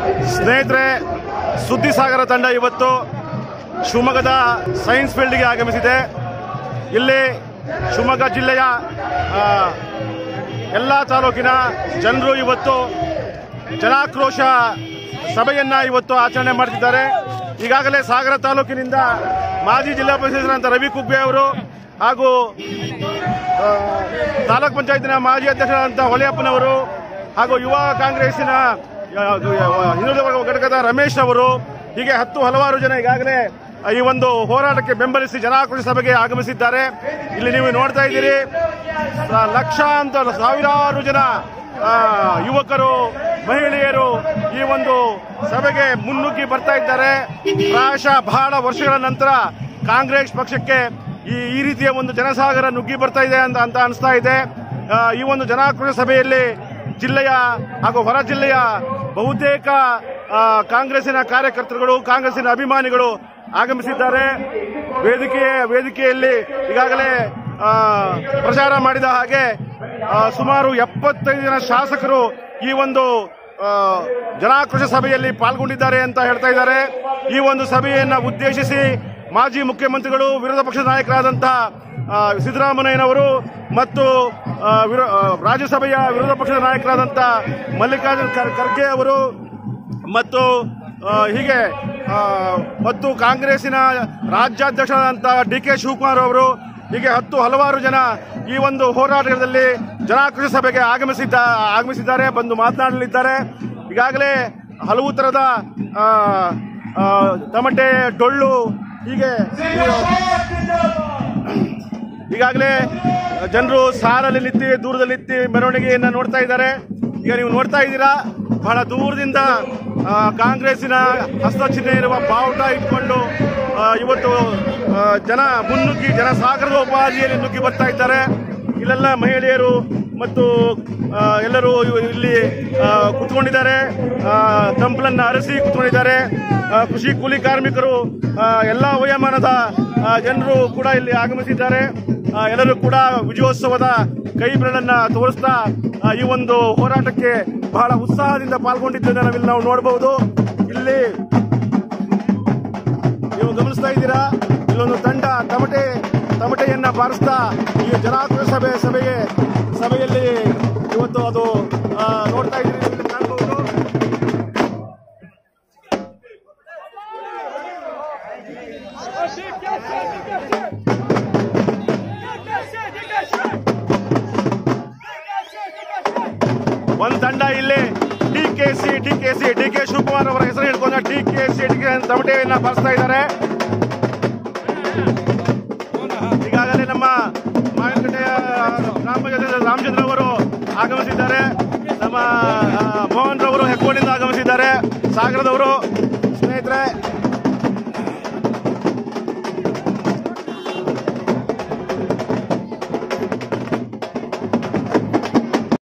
ಸ್ನೇಹಿತರೆ ಸುದ್ದಿಸಾಗರ ತಂಡ ಇವತ್ತು ಶಿವಮೊಗ್ಗದ ಸೈನ್ಸ್ ಫೀಲ್ಡ್ಗೆ ಆಗಮಿಸಿದೆ ಇಲ್ಲಿ ಶಿವಮೊಗ್ಗ ಜಿಲ್ಲೆಯ ಆ, ಎಲ್ಲ ತಾಲೂಕಿನ ಜನರು ಇವತ್ತು ಜನಾಕ್ರೋಶ ಸಭೆಯನ್ನ ಇವತ್ತು ಆಚರಣೆ ಮಾಡ್ತಿದ್ದಾರೆ ಈಗಾಗಲೇ ಸಾಗರ ತಾಲೂಕಿನಿಂದ ಮಾಜಿ ಜಿಲ್ಲಾ ಪರಿಷತ್ ರವಿ ಕುಗ್ಬೆ ಅವರು ಹಾಗೂ ಆ, ತಾಲೂಕ್ ಪಂಚಾಯತಿನ ಮಾಜಿ ಅಧ್ಯಕ್ಷರಾದಂಥ ಹೊಳೆಯಪ್ಪನವರು ಹಾಗೂ ಯುವ ಕಾಂಗ್ರೆಸ್ಸಿನ ಆ, ಹಿಂದುಳಿದ ವರ್ಗ ಘಟಕದ ರಮೇಶ್ ಅವರು ಹೀಗೆ ಹತ್ತು ಹಲವಾರು ಜನ ಈಗಾಗಲೇ ಈ ಒಂದು ಹೋರಾಟಕ್ಕೆ ಬೆಂಬಲಿಸಿ ಜನಾಕ್ರೋಶ ಸಭೆಗೆ ಆಗಮಿಸಿದ್ದಾರೆ ಇಲ್ಲಿ ನೀವು ನೋಡ್ತಾ ಇದ್ದೀರಿ ಆ, ಲಕ್ಷಾಂತರ ಸಾವಿರಾರು ಜನ ಆ, ಯುವಕರು ಮಹಿಳೆಯರು ಈ ಒಂದು ಸಭೆಗೆ ಮುನ್ನುಗ್ಗಿ ಬರ್ತಾ ಇದ್ದಾರೆ ಪ್ರಾಯಶಃ ಬಹಳ ವರ್ಷಗಳ ನಂತರ ಕಾಂಗ್ರೆಸ್ ಪಕ್ಷಕ್ಕೆ ಈ ಈ ರೀತಿಯ ಒಂದು ಜನಸಾಗರ ನುಗ್ಗಿ ಬರ್ತಾ ಇದೆ ಅಂತ ಅಂತ ಅನಿಸ್ತಾ ಇದೆ ಆ, ಈ ಒಂದು ಜನಾಕ್ರೋಶ ಸಭೆಯಲ್ಲಿ ಜಿಲ್ಲೆಯ ಹಾಗೂ ಹೊರ ಜಿಲ್ಲೆಯ ಬಹುತೇಕ ಆ, ಕಾಂಗ್ರೆಸ್ಸಿನ ಕಾರ್ಯಕರ್ತರುಗಳು ಕಾಂಗ್ರೆಸ್ಸಿನ ಅಭಿಮಾನಿಗಳು ಆಗಮಿಸಿದ್ದಾರೆ ವೇದಿಕೆಯ ವೇದಿಕೆಯಲ್ಲಿ ಈಗಾಗಲೇ ಆ, ಪ್ರಚಾರ ಮಾಡಿದ ಹಾಗೆ ಆ, ಸುಮಾರು ಎಪ್ಪತ್ತೈದು ಜನ ಶಾಸಕರು ಈ ಒಂದು ಆ, ಜನಾಕ್ರೋಶ ಸಭೆಯಲ್ಲಿ ಪಾಲ್ಗೊಂಡಿದ್ದಾರೆ ಅಂತ ಹೇಳ್ತಾ ಇದ್ದಾರೆ ಈ ಒಂದು ಸಭೆಯನ್ನ ಉದ್ದೇಶಿಸಿ ಮಾಜಿ ಮುಖ್ಯಮಂತ್ರಿಗಳು ವಿರೋಧ ಪಕ್ಷದ ನಾಯಕರಾದಂತಹ ಆ, ಸಿದ್ದರಾಮಯ್ಯನವರು ಮತ್ತು ಆ, ವಿರೋ- ಆ, ರಾಜ್ಯಸಭೆಯ ವಿರೋಧ ಪಕ್ಷದ ನಾಯಕರಾದಂಥ ಮಲ್ಲಿಕಾರ್ಜುನ್ ಖರ್- ಖರ್ಗೆ ಅವರು ಮತ್ತು ಆ, ಹೀಗೆ ಆ, ಮತ್ತು ಕಾಂಗ್ರೆಸ್ಸಿನ ರಾಜ್ಯಾಧ್ಯಕ್ಷರಾದಂಥ ಡಿ ಕೆ ಶಿವಕುಮಾರ್ ಅವರು ಹೀಗೆ ಹತ್ತು ಹಲವಾರು ಜನ ಈ ಒಂದು ಹೋರಾಟದಲ್ಲಿ ಜನಾಕ್ರೋಶ ಸಭೆಗೆ ಆಗಮಿಸಿದ್ದ ಆಗಮಿಸಿದ್ದಾರೆ ಬಂದು ಮಾತನಾಡಲಿದ್ದಾರೆ ಈಗಾಗಲೇ ಹಲವು ತರದ ಆ, ಆ, ತಮಟೆ ಡೊಳ್ಳು ಹೀಗೆ ಈಗಾಗಲೇ ಜನರು ಸಾಲಲ್ಲಿ ನಿಂತು ದೂರದಲ್ಲಿ ನಿಂತು ಮೆರವಣಿಗೆಯನ್ನು ನೋಡ್ತಾ ಇದ್ದಾರೆ ಈಗ ನೀವು ನೋಡ್ತಾ ಇದ್ದೀರಾ ಬಹಳ ದೂರದಿಂದ ಆ, ಕಾಂಗ್ರೆಸ್ಸಿನ ಹಸ್ತಚಿಹ್ನೆ ಇರುವ ಬಾವುಟ ಇಟ್ಕೊಂಡು ಆ, ಇವತ್ತು ಆ, ಜನ ಮುನ್ನುಗ್ಗಿ ಜನಸಾಗರದ ಉಪಾಧಿಯಲ್ಲಿ ನುಗ್ಗಿ ಬರ್ತಾ ಇದ್ದಾರೆ ಇಲ್ಲೆಲ್ಲ ಮಹಿಳೆಯರು ಮತ್ತು ಆ, ಎಲ್ಲರೂ ಇವ್- ಇಲ್ಲಿ ಆ, ಕುತ್ಕೊಂಡಿದ್ದಾರೆ ಆ, ತಂಪಲನ್ನ ಅರಸಿ ಕುತ್ಕೊಂಡಿದ್ದಾರೆ ಆ, ಕೃಷಿ ಕೂಲಿ ಕಾರ್ಮಿಕರು ಆ, ಎಲ್ಲಾ ವಯೋಮಾನದ ಆ, ಜನರು ಕೂಡ ಇಲ್ಲಿ ಆಗಮಿಸಿದ್ದಾರೆ ಆ, ಎಲ್ಲರೂ ಕೂಡ ವಿಜಯೋತ್ಸವದ ಕೈ ಬೆರಳನ್ನ ತೋರಿಸ್ತಾ ಆ, ಈ ಒಂದು ಹೋರಾಟಕ್ಕೆ ಬಹಳ ಉತ್ಸಾಹದಿಂದ ಪಾಲ್ಗೊಂಡಿದ್ದನ್ನು ನಾವಿಲ್ಲಿ ನಾವು ನೋಡಬಹುದು ಇಲ್ಲಿ ನೀವು ಗಮನಿಸ್ತಾ ಇದ್ದೀರಾ ಇಲ್ಲೊಂದು ತಂಡ ತಮಟೆ ತಮಟೆಯನ್ನ ಬಾರಿಸ್ತಾ ಈ ಜನಾಕ್ರೋಶ ಸಭೆ ಸಭೆಗೆ ಸಭೆಯಲ್ಲಿ ಇವತ್ತು ಅದು ಆ, ನೋಡ್ತಾ ಇದ್ದೀರಿ ನೀವು ಇಲ್ಲಿ ಕಾಣಬಹುದು ಒಂದ್ ತಂಡ ಇಲ್ಲಿ D K C D K C D K Shivakumar ಅವರ ಹೆಸರು ಹಿಡ್ಕೊಂಡು D K C D K ತಮಟೆಯನ್ನ ಬಾರಿಸ್ತಾ ಇದ್ದಾರೆ ಈಗಾಗಲೇ ನಮ್ಮ ಮಾವಿನಕಟ್ಟೆಯ ಗ್ರಾಮ ಪಂಚಾಯತ್ ರಾಮಚಂದ್ರ ಅವರು ಆಗಮಿಸಿದ್ದಾರೆ ನಮ್ಮ ಆ, ಮೋಹನ್ ರವರು ಹೆಕ್ಕೋಡಿಂದ ಆಗಮಿಸಿದ್ದಾರೆ ಸಾಗರದವರು ಸ್ನೇಹಿತರೆ